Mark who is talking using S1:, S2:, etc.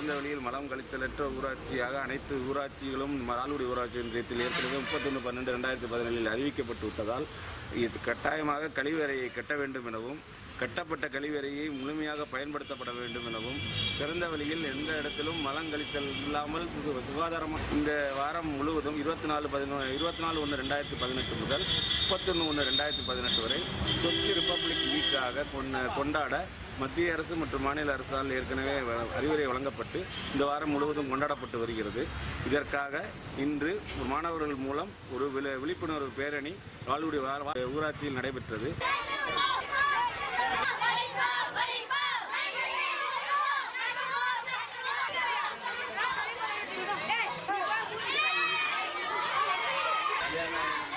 S1: திறந்த வெளியில் மலம் கழித்தலற்ற ஊராட்சியாக அனைத்து ஊராட்சிகளும் லால்குடி ஊராட்சி ஒன்றியத்தில் ஏற்கனவே முப்பத்தொன்று பன்னெண்டு ரெண்டாயிரத்தி பதினேழில் அறிவிக்கப்பட்டு விட்டதால் இது கட்டாயமாக கழிவறையை கட்ட வேண்டும் எனவும் கட்டப்பட்ட கழிவறையை முழுமையாக பயன்படுத்தப்பட வேண்டும் எனவும் திறந்த வெளியில் எந்த இடத்திலும் மலம் கழித்தல் இல்லாமல் சு- சுகாதாரமாக இந்த வாரம் முழுவதும் இருபத்தி நாலு பதினொன்று இருபத்தி நாலு ஒன்று ரெண்டாயிரத்தி பதினெட்டு முதல் முப்பத்தொன்று ஒன்று ரெண்டாயிரத்தி பதினெட்டு வரை சொச்சு ரிப்பப்ளிக் வீக்காக கொண்ட கொண்டாட மத்திய அரசு மற்றும் மாநில அரசால் ஏற்கனவே வ- அறிவுரை வழங்கப்பட்டு இந்த வாரம் முழுவதும் கொண்டாடப்பட்டு வருகிறது இதற்காக இன்று மாணவர்கள் மூலம் ஒரு விழி- விழிப்புணர்வு பேரணி வால்குடி வா- வா- ஊராட்சியில் நடைபெற்றது
S2: Yeah.